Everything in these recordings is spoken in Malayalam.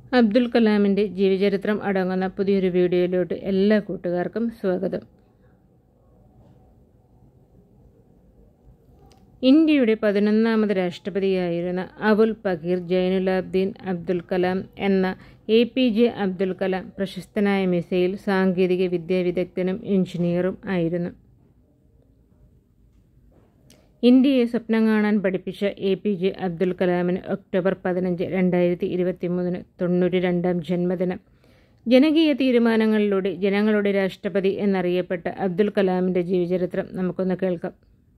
അബ്ദുൽ കലാമിൻ്റെ ജീവചരിത്രം അടങ്ങുന്ന പുതിയൊരു വീഡിയോയിലോട്ട് എല്ലാ കൂട്ടുകാർക്കും സ്വാഗതം ഇന്ത്യയുടെ പതിനൊന്നാമത് രാഷ്ട്രപതിയായിരുന്ന അബുൽ പകീർ ജൈനുലാബ്ദീൻ അബ്ദുൽ കലാം എന്ന A P J Abdul Kalam പ്രശസ്തനായ മിസൈൽ സാങ്കേതിക വിദ്യാ വിദഗ്ധനും എഞ്ചിനീയറും ആയിരുന്നു ഇന്ത്യയെ സ്വപ്നം കാണാൻ പഠിപ്പിച്ച എ പി ജെ അബ്ദുൽ കലാമിന് ഒക്ടോബർ പതിനഞ്ച് രണ്ടായിരത്തി ഇരുപത്തി മൂന്നിന് തൊണ്ണൂറ്റി രണ്ടാം ജന്മദിനം ജനകീയ തീരുമാനങ്ങളിലൂടെ ജനങ്ങളുടെ രാഷ്ട്രപതി എന്നറിയപ്പെട്ട അബ്ദുൽ കലാമിൻ്റെ ജീവചരിത്രം നമുക്കൊന്ന് കേൾക്കാം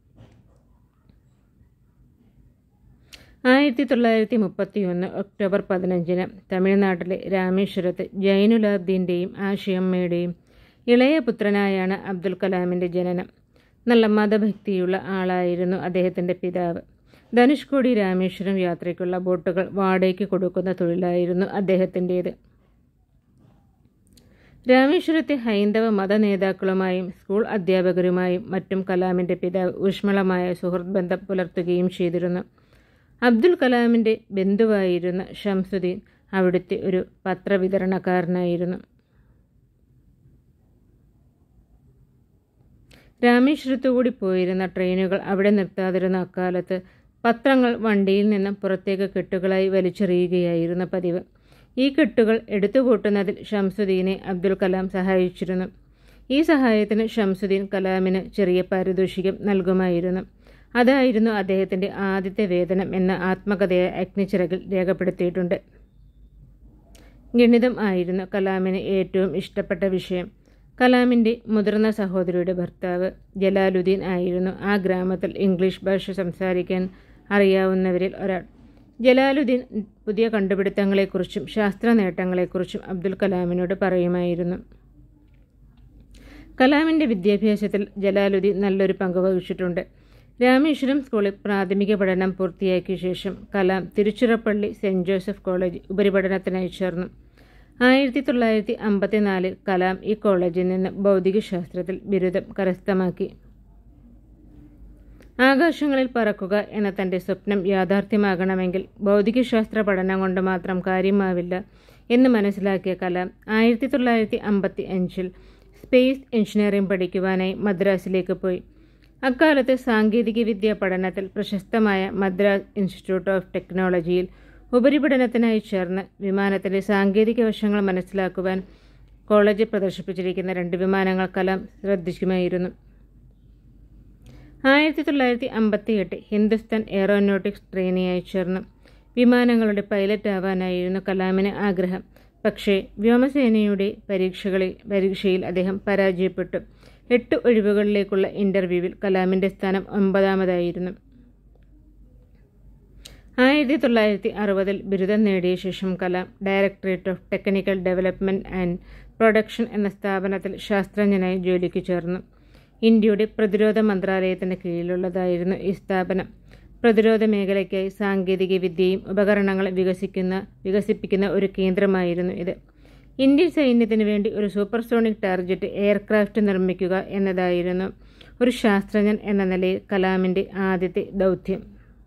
ആയിരത്തി തൊള്ളായിരത്തി മുപ്പത്തി ഒന്ന് ഒക്ടോബർ പതിനഞ്ചിന് തമിഴ്നാട്ടിലെ രാമേശ്വരത്ത് ജൈനുലാബ്ദീൻ്റെയും ആശയമ്മയുടെയും ഇളയ പുത്രനായാണ് അബ്ദുൽ കലാമിൻ്റെ ജനനം നല്ല മതഭക്തിയുള്ള ആളായിരുന്നു അദ്ദേഹത്തിൻ്റെ പിതാവ് ധനുഷ്കോടി രാമേശ്വരം യാത്രയ്ക്കുള്ള ബോട്ടുകൾ വാടകയ്ക്ക് കൊടുക്കുന്ന തൊഴിലായിരുന്നു അദ്ദേഹത്തിൻ്റേത് രാമേശ്വരത്തെ ഹൈന്ദവ മത നേതാക്കളുമായും സ്കൂൾ അധ്യാപകരുമായും മറ്റും കലാമിൻ്റെ പിതാവ് ഊഷ്മളമായ സുഹൃത്ത് ബന്ധം പുലർത്തുകയും ചെയ്തിരുന്നു അബ്ദുൽ കലാമിൻ്റെ ബന്ധുവായിരുന്ന ഷംസുദ്ദീൻ അവിടുത്തെ ഒരു പത്രവിതരണക്കാരനായിരുന്നു രാമേശ്വരത്തുകൂടി പോയിരുന്ന ട്രെയിനുകൾ അവിടെ നിർത്താതിരുന്ന അക്കാലത്ത് പത്രങ്ങൾ വണ്ടിയിൽ നിന്നും പുറത്തേക്ക് കെട്ടുകളായി വലിച്ചെറിയുകയായിരുന്നു പതിവ് ഈ കെട്ടുകൾ എടുത്തുകൂട്ടുന്നതിൽ ഷംസുദ്ദീനെ അബ്ദുൽ കലാം സഹായിച്ചിരുന്നു ഈ സഹായത്തിന് ഷംസുദ്ദീൻ കലാമിന് ചെറിയ പാരിതോഷികം നൽകുമായിരുന്നു അതായിരുന്നു അദ്ദേഹത്തിൻ്റെ ആദ്യത്തെ വേതനം എന്ന ആത്മകഥയായ അഗ്നിച്ചിറകിൽ രേഖപ്പെടുത്തിയിട്ടുണ്ട് ഗണിതം ആയിരുന്നു കലാമിന് ഏറ്റവും ഇഷ്ടപ്പെട്ട വിഷയം കലാമിൻ്റെ മുതിർന്ന സഹോദരിയുടെ ഭർത്താവ് ജലാലുദ്ദീൻ ആയിരുന്നു ആ ഗ്രാമത്തിൽ ഇംഗ്ലീഷ് ഭാഷ സംസാരിക്കാൻ അറിയാവുന്നവരിൽ ഒരാൾ ജലാലുദ്ദീൻ പുതിയ കണ്ടുപിടുത്തങ്ങളെക്കുറിച്ചും ശാസ്ത്ര നേട്ടങ്ങളെക്കുറിച്ചും അബ്ദുൽ കലാമിനോട് പറയുമായിരുന്നു കലാമിൻ്റെ വിദ്യാഭ്യാസത്തിൽ ജലാലുദ്ദീൻ നല്ലൊരു പങ്ക് വഹിച്ചിട്ടുണ്ട് രാമേശ്വരം സ്കൂളിൽ പ്രാഥമിക പഠനം പൂർത്തിയാക്കിയ ശേഷം Kalam Tiruchirappalli saint Joseph college ഉപരിപഠനത്തിനായി ചേർന്നു ആയിരത്തി തൊള്ളായിരത്തി അമ്പത്തിനാലിൽ കലാം ഈ കോളേജിൽ നിന്ന് ഭൗതികശാസ്ത്രത്തിൽ ബിരുദം കരസ്ഥമാക്കി ആകാശങ്ങളിൽ പറക്കുക എന്ന തൻ്റെ സ്വപ്നം യാഥാർത്ഥ്യമാകണമെങ്കിൽ ഭൗതികശാസ്ത്ര പഠനം കൊണ്ട് മാത്രം കാര്യമാവില്ല എന്ന് മനസ്സിലാക്കിയ കലാം ആയിരത്തി തൊള്ളായിരത്തി അമ്പത്തി അഞ്ചിൽ സ്പേസ് എഞ്ചിനീയറിംഗ് പഠിക്കുവാനായി മദ്രാസിലേക്ക് പോയി അക്കാലത്ത് സാങ്കേതികവിദ്യ പഠനത്തിൽ പ്രശസ്തമായ മദ്രാസ് ഇൻസ്റ്റിറ്റ്യൂട്ട് ഓഫ് ടെക്നോളജിയിൽ ഉപരിപഠനത്തിനായി ചേർന്ന് വിമാനത്തിൻ്റെ സാങ്കേതിക വശങ്ങൾ മനസ്സിലാക്കുവാൻ കോളേജിൽ പ്രദർശിപ്പിച്ചിരിക്കുന്ന രണ്ട് വിമാനങ്ങൾ കലാം ശ്രദ്ധിക്കുമായിരുന്നു ആയിരത്തി തൊള്ളായിരത്തി അമ്പത്തി എട്ട് ഹിന്ദുസ്ഥാൻ എയറോനോട്ടിക്സ് ട്രെയിനിയായി ചേർന്നു വിമാനങ്ങളുടെ പൈലറ്റ് ആവാനായിരുന്നു കലാമിന് ആഗ്രഹം പക്ഷേ വ്യോമസേനയുടെ പരീക്ഷകളിൽ പരീക്ഷയിൽ അദ്ദേഹം പരാജയപ്പെട്ടു എട്ട് ഒഴിവുകളിലേക്കുള്ള ഇൻ്റർവ്യൂവിൽ കലാമിൻ്റെ സ്ഥാനം ഒമ്പതാമതായിരുന്നു ആയിരത്തി തൊള്ളായിരത്തി അറുപതിൽ ബിരുദം നേടിയ ശേഷം Kalam directorate of technical development and production എന്ന സ്ഥാപനത്തിൽ ശാസ്ത്രജ്ഞനായി ജോലിക്ക് ചേർന്നു ഇന്ത്യയുടെ പ്രതിരോധ മന്ത്രാലയത്തിന് കീഴിലുള്ളതായിരുന്നു ഈ സ്ഥാപനം പ്രതിരോധ മേഖലയ്ക്കായി സാങ്കേതിക വിദ്യയും ഉപകരണങ്ങളും വികസിക്കുന്ന വികസിപ്പിക്കുന്ന ഒരു കേന്ദ്രമായിരുന്നു ഇത് ഇന്ത്യൻ സൈന്യത്തിന് വേണ്ടി ഒരു സൂപ്പർസോണിക് ടാർജറ്റ് എയർക്രാഫ്റ്റ് നിർമ്മിക്കുക എന്നതായിരുന്നു ഒരു ശാസ്ത്രജ്ഞൻ എന്ന നിലയിൽ കലാമിൻ്റെ ആദ്യത്തെ ദൗത്യം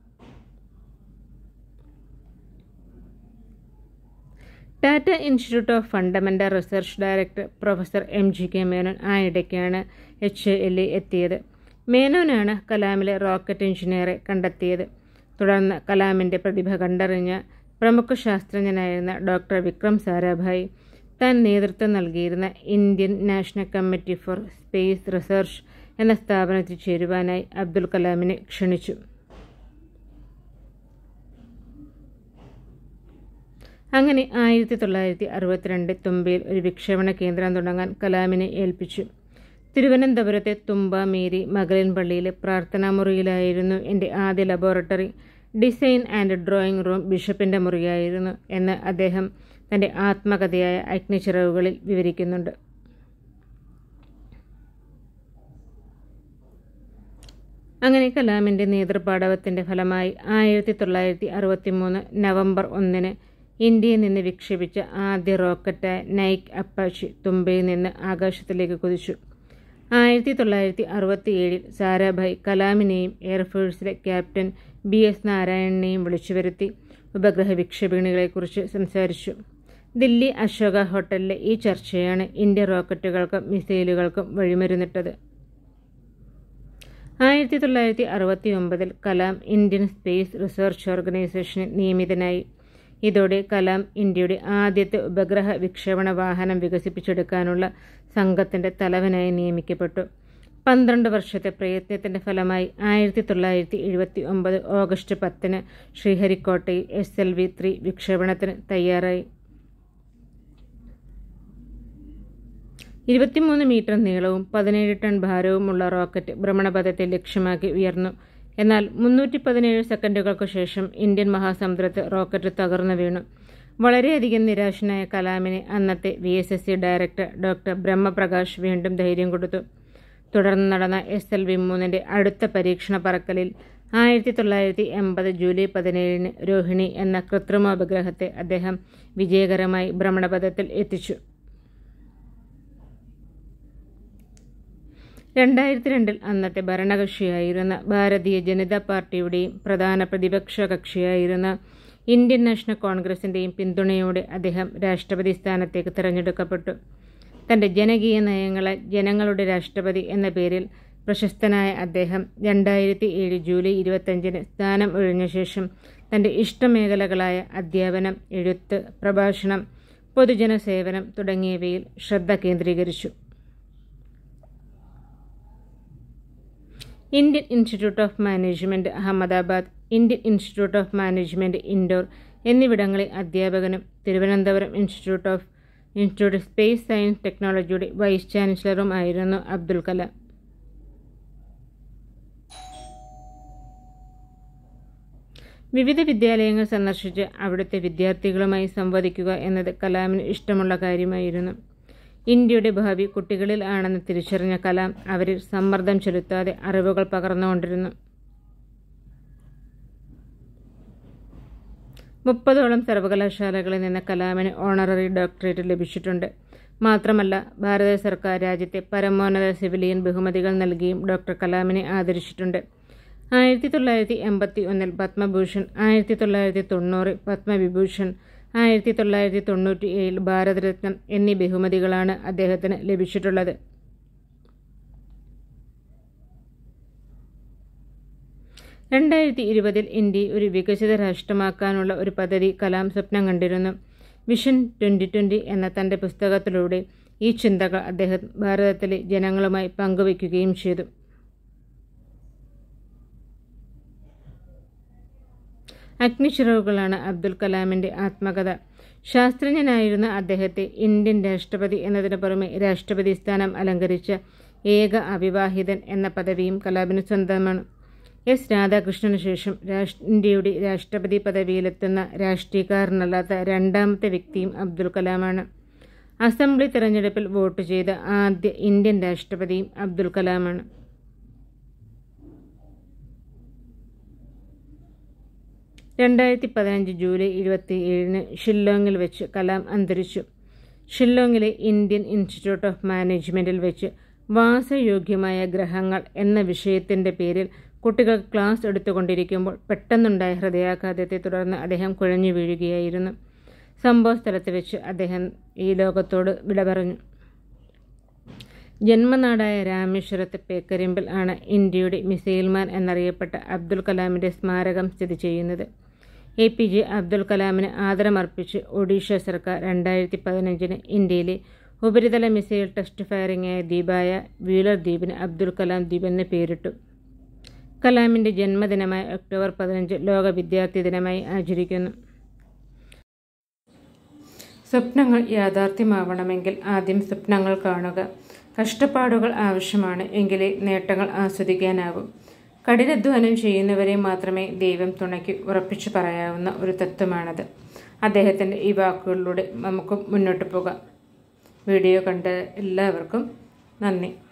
Tata institute of fundamental research director professor M G K Menon ആ ഇടയ്ക്കാണ് എച്ച് എല്ലിൽ എത്തിയത് മേനോനാണ് കലാമിലെ റോക്കറ്റ് എഞ്ചിനീയറെ കണ്ടെത്തിയത് തുടർന്ന് കലാമിൻ്റെ പ്രതിഭ കണ്ടറിഞ്ഞ പ്രമുഖ ശാസ്ത്രജ്ഞനായിരുന്ന ഡോക്ടർ വിക്രം സാരാഭായ് താൻ നേതൃത്വം നൽകിയിരുന്ന Indian national committee for space research എന്ന സ്ഥാപനത്തിൽ ചേരുവാനായി അബ്ദുൽ കലാമിനെ ക്ഷണിച്ചു അങ്ങനെ ആയിരത്തി തൊള്ളായിരത്തി അറുപത്തിരണ്ട് തുമ്പയിൽ ഒരു വിക്ഷേപണ കേന്ദ്രം തുടങ്ങാൻ കലാമിനെ ഏൽപ്പിച്ചു തിരുവനന്തപുരത്തെ തുമ്പ മേരി മകലൻ പള്ളിയിലെ പ്രാർത്ഥനാ മുറിയിലായിരുന്നു എൻ്റെ ആദ്യ laboratory design and drawing room ബിഷപ്പിൻ്റെ മുറിയായിരുന്നു എന്ന് അദ്ദേഹം തൻ്റെ ആത്മകഥയായ അഗ്നിച്ചിറവുകളിൽ വിവരിക്കുന്നുണ്ട് അങ്ങനെ കലാമിൻ്റെ നേതൃപാടവത്തിൻ്റെ ഫലമായി ആയിരത്തി തൊള്ളായിരത്തി അറുപത്തി മൂന്ന് നവംബർ ഒന്നിന് ഇന്ത്യയിൽ നിന്ന് വിക്ഷേപിച്ച ആദ്യ റോക്കറ്റായ നൈക്ക് അപ്പാച്ചി തുമ്പയിൽ നിന്ന് ആകാശത്തിലേക്ക് കുതിച്ചു ആയിരത്തി തൊള്ളായിരത്തി അറുപത്തി ഏഴിൽ സാരാഭായ് കലാമിനെയും എയർഫോഴ്സിലെ ക്യാപ്റ്റൻ ബി എസ് നാരായണനെയും വിളിച്ചു വരുത്തി ഉപഗ്രഹ വിക്ഷേപണികളെക്കുറിച്ച് സംസാരിച്ചു ദില്ലി അശോക ഹോട്ടലിലെ ഈ ചർച്ചയാണ് ഇന്ത്യ റോക്കറ്റുകൾക്കും മിസൈലുകൾക്കും വഴിമരുന്നിട്ടത് ആയിരത്തി തൊള്ളായിരത്തി അറുപത്തി ഒമ്പതിൽ കലാം ഇന്ത്യൻ സ്പേസ് റിസർച്ച് ഓർഗനൈസേഷനിൽ നിയമിതനായി ഇതോടെ കലാം ഇന്ത്യയുടെ ആദ്യത്തെ ഉപഗ്രഹ വിക്ഷേപണ വാഹനം വികസിപ്പിച്ചെടുക്കാനുള്ള സംഘത്തിന്റെ തലവനായി നിയമിക്കപ്പെട്ടു പന്ത്രണ്ട് വർഷത്തെ പ്രയത്നത്തിന്റെ ഫലമായി ആയിരത്തി തൊള്ളായിരത്തി എഴുപത്തി ഒമ്പത് ഓഗസ്റ്റ് പത്തിന് ശ്രീഹരിക്കോട്ടയിൽ എസ് എൽ വി ത്രീ വിക്ഷേപണത്തിന് തയ്യാറായി ഇരുപത്തിമൂന്ന് മീറ്റർ നീളവും പതിനേഴ് ടൺ ഭാരവുമുള്ള റോക്കറ്റ് ഭ്രമണപഥത്തെ ലക്ഷ്യമാക്കി ഉയർന്നു എന്നാൽ മുന്നൂറ്റി പതിനേഴ് സെക്കൻഡുകൾക്ക് ശേഷം ഇന്ത്യൻ മഹാസമുദ്രത്തിൽ റോക്കറ്റ് തകർന്നു വീണു വളരെയധികം നിരാശനായ കലാമിനെ അന്നത്തെ V S S C director doctor Brahmaprakash വീണ്ടും ധൈര്യം കൊടുത്തു തുടർന്ന് നടന്ന എസ് എൽ വി മൂന്നിൻ്റെ അടുത്ത പരീക്ഷണ പറക്കലിൽ ആയിരത്തി തൊള്ളായിരത്തി എൺപത് ജൂലൈ പതിനേഴിന് രോഹിണി എന്ന കൃത്രിമോപഗ്രഹത്തെ അദ്ദേഹം വിജയകരമായി ഭ്രമണപഥത്തിൽ എത്തിച്ചു രണ്ടായിരത്തി രണ്ടിൽ അന്നത്തെ ഭരണകക്ഷിയായിരുന്ന ഭാരതീയ ജനതാ പാർട്ടിയുടെയും പ്രധാന പ്രതിപക്ഷ കക്ഷിയായിരുന്ന ഇന്ത്യൻ നാഷണൽ കോൺഗ്രസിൻ്റെയും പിന്തുണയോടെ അദ്ദേഹം രാഷ്ട്രപതി സ്ഥാനത്തേക്ക് തിരഞ്ഞെടുക്കപ്പെട്ടു തൻ്റെ ജനകീയ നയങ്ങളെ ജനങ്ങളുടെ രാഷ്ട്രപതി എന്ന പേരിൽ പ്രശസ്തനായ അദ്ദേഹം രണ്ടായിരത്തി ഏഴ് ജൂലൈ ഇരുപത്തഞ്ചിന് സ്ഥാനം ഒഴിഞ്ഞ ശേഷം തൻ്റെ ഇഷ്ടമേഖലകളായ അധ്യാപനം എഴുത്ത് പ്രഭാഷണം പൊതുജന സേവനം തുടങ്ങിയവയിൽ ശ്രദ്ധ കേന്ദ്രീകരിച്ചു Indian institute of management Ahmedabad Indian institute of management Indore എന്നിവിടങ്ങളിൽ അധ്യാപകനും Thiruvananthapuram institute of institute space science ടെക്നോളജിയുടെ വൈസ് ചാൻസലറും ആയിരുന്നു അബ്ദുൽ കലാം വിവിധ വിദ്യാലയങ്ങൾ സന്ദർശിച്ച് അവിടുത്തെ വിദ്യാർത്ഥികളുമായി സംവദിക്കുക എന്നത് കലാമിന് ഇഷ്ടമുള്ള കാര്യമായിരുന്നു ഇന്ത്യയുടെ ഭാവി കുട്ടികളിൽ ആണെന്ന് തിരിച്ചറിഞ്ഞ കലാം അവരിൽ സമ്മർദ്ദം ചെലുത്താതെ അറിവുകൾ പകർന്നുകൊണ്ടിരുന്നു മുപ്പതോളം സർവകലാശാലകളിൽ നിന്ന് കലാമിന് ഓണററി ഡോക്ടറേറ്റ് ലഭിച്ചിട്ടുണ്ട് മാത്രമല്ല ഭാരത സർക്കാർ രാജ്യത്തെ പരമോന്നത സിവിലിയൻ ബഹുമതികൾ നൽകിയും ഡോക്ടർ കലാമിനെ ആദരിച്ചിട്ടുണ്ട് ആയിരത്തി തൊള്ളായിരത്തി എൺപത്തി ഒന്നിൽ പത്മഭൂഷൺ ആയിരത്തി തൊള്ളായിരത്തി തൊണ്ണൂറ് പത്മവിഭൂഷൺ ആയിരത്തി തൊള്ളായിരത്തി തൊണ്ണൂറ്റി ഏഴിൽ ഭാരതരത്നം എന്നീ ബഹുമതികളാണ് അദ്ദേഹത്തിന് ലഭിച്ചിട്ടുള്ളത് രണ്ടായിരത്തി ഇരുപതിൽ ഇന്ത്യയെ ഒരു വികസിത രാഷ്ട്രമാക്കാനുള്ള ഒരു പദ്ധതി കലാം സ്വപ്നം കണ്ടിരുന്നു വിഷൻ ട്വൻ്റി ട്വൻ്റി എന്ന തൻ്റെ പുസ്തകത്തിലൂടെ ഈ ചിന്തകൾ അദ്ദേഹം ഭാരതത്തിലെ ജനങ്ങളുമായി പങ്കുവയ്ക്കുകയും ചെയ്തു അഗ്നിച്ചിറവുകളാണ് അബ്ദുൽ കലാമിൻ്റെ ആത്മകഥ ശാസ്ത്രജ്ഞനായിരുന്ന അദ്ദേഹത്തെ ഇന്ത്യൻ രാഷ്ട്രപതി എന്നതിനു പുറമെ രാഷ്ട്രപതി സ്ഥാനം അലങ്കരിച്ച ഏക അവിവാഹിതൻ എന്ന പദവിയും കലാമിന് സ്വന്തമാണ് എസ് രാധാകൃഷ്ണന് ശേഷം ഇന്ത്യയുടെ രാഷ്ട്രപതി പദവിയിലെത്തുന്ന രാഷ്ട്രീയക്കാരനല്ലാത്ത രണ്ടാമത്തെ വ്യക്തിയും അബ്ദുൽ കലാമാണ് അസംബ്ലി തെരഞ്ഞെടുപ്പിൽ വോട്ട് ചെയ്ത ആദ്യ ഇന്ത്യൻ രാഷ്ട്രപതിയും അബ്ദുൽ കലാമാണ് രണ്ടായിരത്തി പതിനഞ്ച് ജൂലൈ ഇരുപത്തി ഏഴിന് ഷില്ലോങ്ങിൽ വെച്ച് കലാം അന്തരിച്ചു ഷില്ലോങ്ങിലെ ഇന്ത്യൻ ഇൻസ്റ്റിറ്റ്യൂട്ട് ഓഫ് മാനേജ്മെൻറ്റിൽ വെച്ച് വാസയോഗ്യമായ ഗ്രഹങ്ങൾ എന്ന വിഷയത്തിൻ്റെ പേരിൽ കുട്ടികൾ ക്ലാസ് എടുത്തുകൊണ്ടിരിക്കുമ്പോൾ പെട്ടെന്നുണ്ടായ ഹൃദയാഘാതത്തെ തുടർന്ന് അദ്ദേഹം കുഴഞ്ഞു വീഴുകയായിരുന്നു സംഭവസ്ഥലത്ത് വെച്ച് അദ്ദേഹം ഈ ലോകത്തോട് വിട പറഞ്ഞു ജന്മനാടായ രാമേശ്വരത്ത് പേക്കരിമ്പിൽ ആണ് ഇന്ത്യയുടെ മിസൈൽമാൻ എന്നറിയപ്പെട്ട അബ്ദുൽ കലാമിൻ്റെ സ്മാരകം സ്ഥിതി ചെയ്യുന്നത് എ പി ജെ അബ്ദുൽ കലാമിന് ആദരമർപ്പിച്ച് ഒഡീഷ സർക്കാർ രണ്ടായിരത്തി പതിനഞ്ചിന് ഇന്ത്യയിലെ ഉപരിതല മിസൈൽ ടെസ്റ്റ് ഫയറിംഗായ ദ്വീപായ വീലർ ദ്വീപിന് അബ്ദുൽ കലാം ദ്വീപ് എന്ന് പേരിട്ടു കലാമിൻ്റെ ജന്മദിനമായ ഒക്ടോബർ പതിനഞ്ച് ലോക വിദ്യാർത്ഥി ദിനമായി ആചരിക്കുന്നു സ്വപ്നങ്ങൾ യാഥാർത്ഥ്യമാവണമെങ്കിൽ ആദ്യം സ്വപ്നങ്ങൾ കാണുക കഷ്ടപ്പാടുകൾ ആവശ്യമാണ് എങ്കിലേ നേട്ടങ്ങൾ ആസ്വദിക്കാനാവും കഠിനാധ്വാനം ചെയ്യുന്നവരെ മാത്രമേ ദൈവം തുണയ്ക്ക് ഉറപ്പിച്ചു പറയാവുന്ന ഒരു തത്വമാണത് അദ്ദേഹത്തിൻ്റെ ഈ വാക്കുകളിലൂടെ നമുക്കും മുന്നോട്ട് പോകാം വീഡിയോ കണ്ട എല്ലാവർക്കും നന്ദി